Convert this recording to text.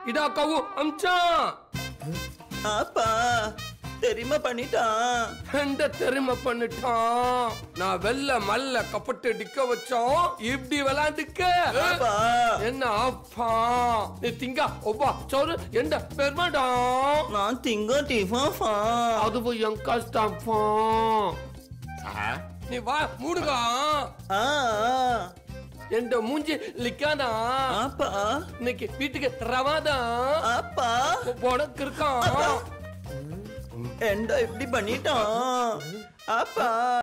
இடாக்காவும் அமிச்சான் ஆப்பா தெரியுமா பண்ணிட்டான் எந்த தெரிமை பண்ணிட்டான் நான் வெள்ள மல்ல கப்பட்டு டிக்க வச்சோம் இப்படி விளையாண்டுக்க அப்பா. என்ன அப்பா நீ திங்க ஒப்பா சோறு எந்த பெருமாடா நான் திங்க டிஃபாஃபா அதுவும் என் கஷ்டப்பா நீ வா மூடுகா ஆ எந்த மூஞ்சி லிக்காதா ஆப்பா இன்னைக்கு வீட்டுக்கு ரவாதா ஆப்பா உனக்கு இருக்கான் எந்த இப்படி பண்ணிட்டான் ஆப்பா